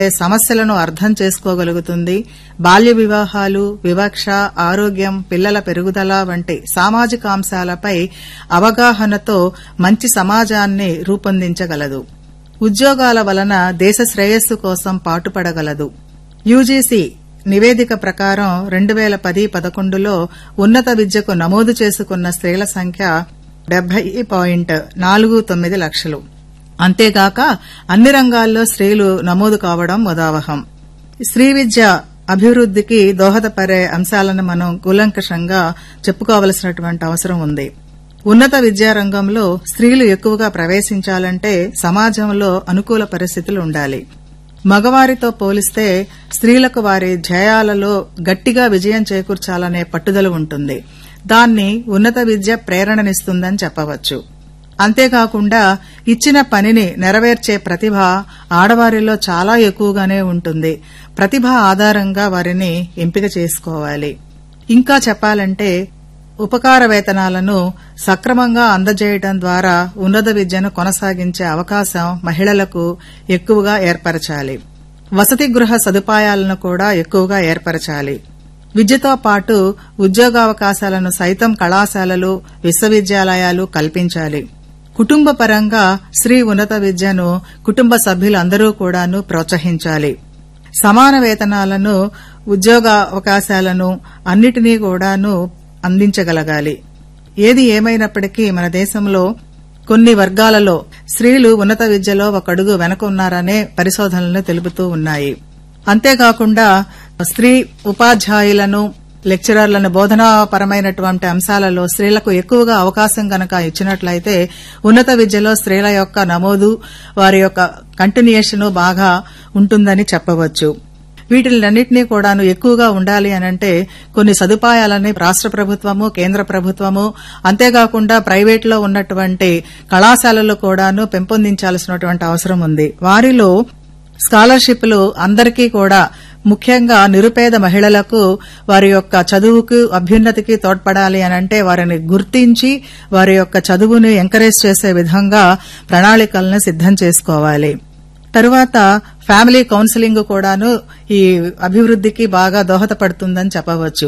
సమస్యలను అర్థం చేసుకోగలుగుతుంది బాల్య వివాహాలు వివక్ష ఆరోగ్యం పిల్లల పెరుగుదల వంటి సామాజిక అంశాలపై అవగాహనతో మంచి సమాజాన్ని రూపొందించగలదు ఉద్యోగాల వలన దేశ శ్రేయస్సు కోసం పాటుపడగలదు యూజీసీ నివేదిక ప్రకారం రెండు వేల పది పదకొండులో ఉన్నత విద్యకు నమోదు చేసుకున్న స్త్రీల సంఖ్య డెబ్బై పాయింట్ నాలుగు తొమ్మిది లక్షలు అంతేగాక అన్ని రంగాల్లో స్త్రీలు నమోదు కావడం ముదావహం స్త్రీ విద్య అభివృద్దికి దోహదపడే అంశాలను మనం కూలంకషంగా చెప్పుకోవలసినటువంటి అవసరం ఉంది ఉన్నత విద్యారంగంలో స్త్రీలు ఎక్కువగా ప్రవేశించాలంటే సమాజంలో అనుకూల పరిస్థితులు ఉండాలి మగవారితో పోలిస్తే స్త్రీలకు వారి ధ్యేయాలలో గట్టిగా విజయం చేకూర్చాలనే పట్టుదల ఉంటుంది దాన్ని ఉన్నత విద్య ప్రేరణనిస్తుందని చెప్పవచ్చు అంతేకాకుండా ఇచ్చిన పనిని నెరవేర్చే ప్రతిభ ఆడవారిలో చాలా ఎక్కువగానే ఉంటుంది ప్రతిభ ఆధారంగా వారిని ఎంపిక చేసుకోవాలి ఇంకా చెప్పాలంటే ఉపకార వేతనాలను సక్రమంగా అందజేయడం ద్వారా ఉన్నత విద్యను కొనసాగించే అవకాశం మహిళలకు ఎక్కువగా ఏర్పరచాలి వసతి గృహ సదుపాయాలను కూడా ఎక్కువగా ఏర్పరచాలి విద్యతో పాటు ఉద్యోగావకాశాలను సైతం కళాశాలలు విశ్వవిద్యాలయాలు కల్పించాలి కుటుంబ పరంగా స్త్రీ ఉన్నత విద్యను కుటుంబ సభ్యులందరూ కూడాను ప్రోత్సహించాలి సమాన వేతనాలను ఉద్యోగావకాశాలను అన్నిటినీ కూడాను అందించగలగాలి ఏది ఏమైనప్పటికీ మన దేశంలో కొన్ని వర్గాలలో స్త్రీలు ఉన్నత విద్యలో ఒక అడుగు వెనక ఉన్నారనే పరిశోధనలు తెలుపుతూ ఉన్నాయి అంతేకాకుండా స్త్రీ ఉపాధ్యాయులను లెక్చరర్లను బోధనాపరమైనటువంటి అంశాలలో స్త్రీలకు ఎక్కువగా అవకాశం గనక ఇచ్చినట్లయితే ఉన్నత విద్యలో స్త్రీల యొక్క నమోదు వారి యొక్క కంటిన్యూషన్ బాగా ఉంటుందని చెప్పవచ్చు వీటిలన్నింటినీ కూడాను ఎక్కువగా ఉండాలి అనంటే కొన్ని సదుపాయాలని రాష్ట ప్రభుత్వము కేంద్ర ప్రభుత్వము అంతేకాకుండా ప్రైవేట్లో ఉన్నటువంటి కళాశాలలు కూడాను పెంపొందించాల్సినటువంటి అవసరం ఉంది వారిలో స్కాలర్షిప్లు అందరికీ కూడా ముఖ్యంగా నిరుపేద మహిళలకు వారి యొక్క చదువుకు అభ్యున్నతికి తోడ్పడాలి అనంటే వారిని గుర్తించి వారి యొక్క చదువుని ఎంకరేజ్ చేసే విధంగా ప్రణాళికలను సిద్దం చేసుకోవాలి తరువాత ఫ్యామిలీ కౌన్సిలింగ్ కూడాను ఈ అభివృద్దికి బాగా దోహదపడుతుందని చెప్పవచ్చు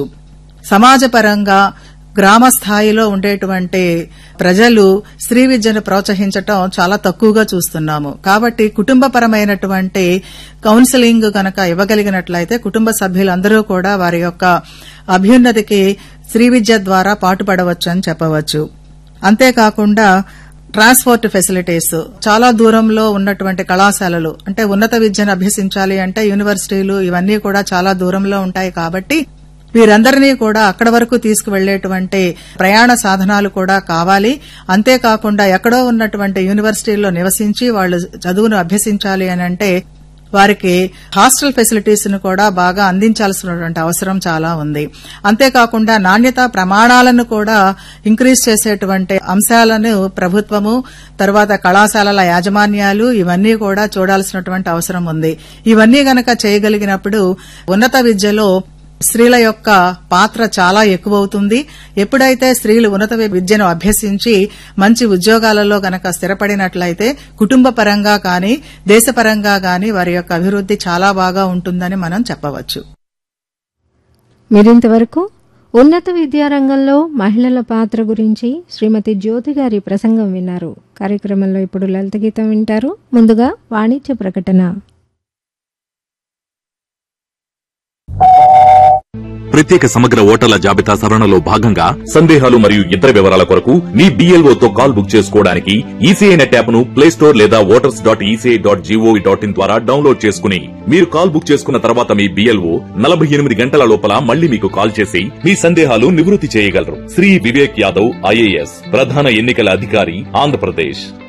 సమాజపరంగా గ్రామ స్థాయిలో ఉండేటువంటి ప్రజలు స్త్రీ విద్యను ప్రోత్సహించటం చాలా తక్కువగా చూస్తున్నాము కాబట్టి కుటుంబపరమైనటువంటి కౌన్సిలింగ్ కనుక ఇవ్వగలిగినట్లయితే కుటుంబ సభ్యులందరూ కూడా వారి యొక్క అభ్యున్నతికి స్త్రీ విద్య ద్వారా పాటుపడవచ్చు అని చెప్పవచ్చు అంతేకాకుండా ట్రాన్స్పోర్ట్ ఫెసిలిటీస్ చాలా దూరంలో ఉన్నటువంటి కళాశాలలు అంటే ఉన్నత విద్యను అభ్యసించాలి అంటే యూనివర్సిటీలు ఇవన్నీ కూడా చాలా దూరంలో ఉంటాయి కాబట్టి వీరందరినీ కూడా అక్కడ వరకు తీసుకువెళ్లేటువంటి ప్రయాణ సాధనాలు కూడా కావాలి అంతేకాకుండా ఎక్కడో ఉన్నటువంటి యూనివర్సిటీల్లో నివసించి వాళ్ళు చదువును అభ్యసించాలి అని అంటే వారికి హాస్టల్ ఫెసిలిటీస్ ను కూడా బాగా అందించాల్సినటువంటి అవసరం చాలా ఉంది అంతేకాకుండా నాణ్యత ప్రమాణాలను కూడా ఇంక్రీజ్ చేసేటువంటి అంశాలను ప్రభుత్వము తర్వాత కళాశాలల యాజమాన్యాలు ఇవన్నీ కూడా చూడాల్సినటువంటి అవసరం ఉంది ఇవన్నీ గనక చేయగలిగినప్పుడు ఉన్నత విద్యలో స్త్రీల యొక్క పాత్ర చాలా ఎక్కువవుతుంది ఎప్పుడైతే స్త్రీలు ఉన్నత విద్యను అభ్యసించి మంచి ఉద్యోగాలలో గనక స్థిరపడినట్లయితే కుటుంబ పరంగా కానీ దేశపరంగా కానీ వారి యొక్క అభివృద్ది చాలా బాగా ఉంటుందని మనం చెప్పవచ్చు మీరింతవరకు ఉన్నత విద్యారంగంలో మహిళల పాత్ర గురించి శ్రీమతి జ్యోతి గారి ప్రసంగం విన్నారు కార్యక్రమంలో ఇప్పుడు లలిత గీతం వింటారు ముందుగా వాణిజ్య ప్రకటన ప్రత్యేక సమగ్ర ఓటర్ల జాబితా సవరణలో భాగంగా సందేహాలు మరియు ఇతర వివరాల కొరకు మీ BLO తో కాల్ బుక్ చేసుకోవడానికి ఈసీఐ నెట్ యాప్ ను ప్లే స్టోర్ లేదా voters dot ECI dot gov dot in ద్వారా డౌన్లోడ్ చేసుకుని మీరు కాల్ బుక్ చేసుకున్న తర్వాత మీ బిఎల్ఓ నలభై ఎనిమిది గంటల లోపల మళ్ళీ మీకు కాల్ చేసి మీ సందేహాలు నివృత్తి చేయగలరు శ్రీ వివేక్ యాదవ్ ఐఏఎస్ ప్రధాన ఎన్నికల అధికారి ఆంధ్రప్రదేశ్